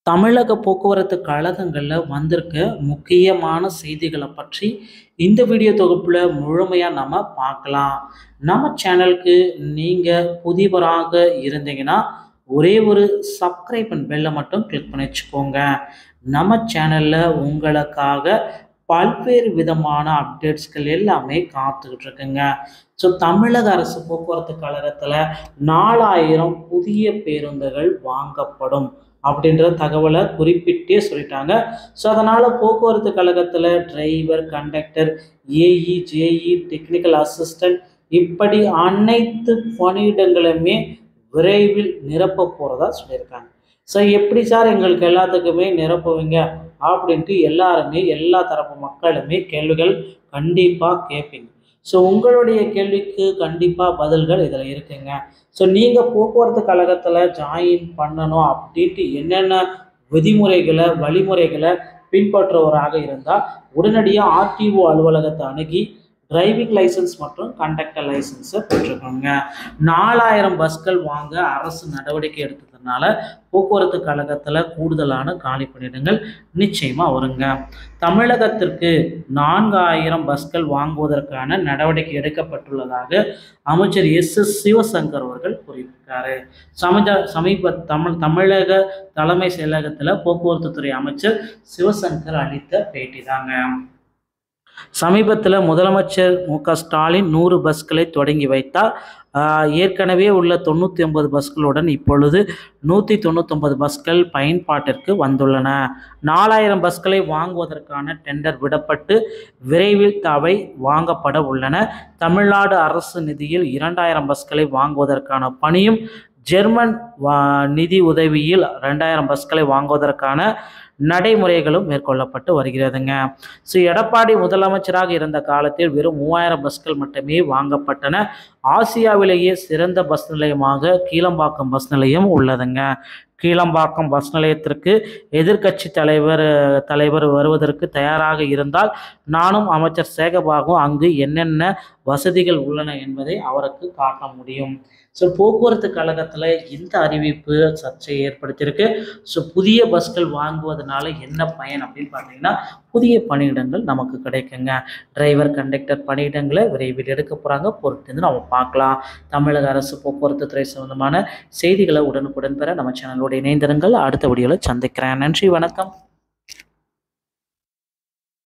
தமிழக போக்குவரத்து கழகங்களில் வந்திருக்க முக்கியமான செய்திகளை பற்றி இந்த வீடியோ தொகுப்பில் முழுமையாக நம்ம பார்க்கலாம் நம்ம சேனலுக்கு நீங்கள் புதியவராக இருந்தீங்கன்னா ஒரே ஒரு சப்ஸ்கிரைப் அண்ட் பெல்லை மட்டும் கிளிக் பண்ணி வச்சுக்கோங்க நம்ம சேனலில் உங்களுக்காக பல்வேறு விதமான அப்டேட்ஸ்கள் எல்லாமே காத்துக்கிட்டு இருக்குங்க ஸோ தமிழக அரசு போக்குவரத்து கழகத்தில் நாலாயிரம் புதிய பேருந்துகள் வாங்கப்படும் அப்படின்ற தகவலை குறிப்பிட்டே சொல்லிட்டாங்க ஸோ அதனால் போக்குவரத்து கழகத்தில் driver conductor AE JE technical assistant இப்படி அனைத்து பணியிடங்களுமே விரைவில் நிரப்ப போகிறதா சொல்லியிருக்காங்க ஸோ எப்படி சார் எங்களுக்கு எல்லாத்துக்குமே நிரப்புவீங்க அப்படின்ட்டு எல்லாருமே எல்லா தரப்பு மக்களுமே கேள்விகள் கண்டிப்பாக கேட்பீங்க ஸோ உங்களுடைய கேள்விக்கு கண்டிப்பாக பதில்கள் இதில் இருக்குங்க ஸோ நீங்கள் போக்குவரத்து கழகத்தில் ஜாயின் பண்ணணும் அப்படின்ட்டு என்னென்ன விதிமுறைகளை வழிமுறைகளை பின்பற்றுவராக இருந்தால் உடனடியாக ஆர்டிஓ அலுவலகத்தை அணுகி டிரைவிங் லைசன்ஸ் மற்றும் கண்டக்டர் லைசன்ஸை பெற்றுக்கோங்க நாலாயிரம் பஸ்கள் வாங்க அரசு நடவடிக்கை எடுத்ததுனால போக்குவரத்து கழகத்தில் கூடுதலான காலி பணியிடங்கள் நிச்சயமாக வருங்க தமிழகத்திற்கு நான்காயிரம் பஸ்கள் வாங்குவதற்கான நடவடிக்கை எடுக்கப்பட்டுள்ளதாக அமைச்சர் எஸ் எஸ் சிவசங்கர் அவர்கள் கூறியிருக்காரு சமீப சமீப தமிழ் தமிழக தலைமை செயலகத்தில் போக்குவரத்து துறை அமைச்சர் சிவசங்கர் அளித்த பேட்டி தாங்க சமீபத்தில் முதலமைச்சர் மு க ஸ்டாலின் நூறு பஸ்களை தொடங்கி வைத்தார் ஆஹ் ஏற்கனவே உள்ள தொண்ணூற்றி ஒன்பது பஸ்களுடன் இப்பொழுது நூற்றி தொண்ணூத்தொம்பது பஸ்கள் பயன்பாட்டிற்கு வந்துள்ளன நாலாயிரம் பஸ்களை வாங்குவதற்கான டெண்டர் விடப்பட்டு விரைவில் அவை வாங்கப்பட உள்ளன தமிழ்நாடு அரசு நிதியில் இரண்டாயிரம் பஸ்களை வாங்குவதற்கான பணியும் ஜெர்மன் வா நிதி உதவியில் ரெண்டாயிரம் பஸ்களை வாங்குவதற்கான நடைமுறைகளும் மேற்கொள்ளப்பட்டு வருகிறதுங்க ஸோ எடப்பாடி முதலமைச்சராக இருந்த காலத்தில் வெறும் மூவாயிரம் பஸ்கள் மட்டுமே வாங்கப்பட்டன ஆசியாவிலேயே சிறந்த பஸ் நிலையமாக கீழம்பாக்கம் பஸ் நிலையம் உள்ளதுங்க கீழம்பாக்கம் பஸ் நிலையத்திற்கு எதிர்க்கட்சி தலைவர் தலைவர் வருவதற்கு தயாராக இருந்தால் நானும் அமைச்சர் சேகபாகும் அங்கு என்னென்ன வசதிகள் உள்ளன என்பதை அவருக்கு காட்ட முடியும் ஸோ போக்குவரத்து கழகத்தில் இந்த அறிவிப்பு சர்ச்சையை ஏற்படுத்தியிருக்கு ஸோ புதிய பஸ்கள் வாங்குவதனால என்ன பயன் அப்படின்னு பார்த்தீங்கன்னா புதிய பணியிடங்கள் நமக்கு கிடைக்குங்க டிரைவர் கண்டக்டர் பணியிடங்களை விரைவில் எடுக்க போகிறாங்க பொறுத்து நம்ம பார்க்கலாம் தமிழக அரசு போக்குவரத்து துறை சம்பந்தமான செய்திகளை உடனுக்குடன் பெற நம்ம சேனலோட இணைந்திருங்கள் அடுத்த வீடியோவில் சந்திக்கிறேன் நன்றி வணக்கம்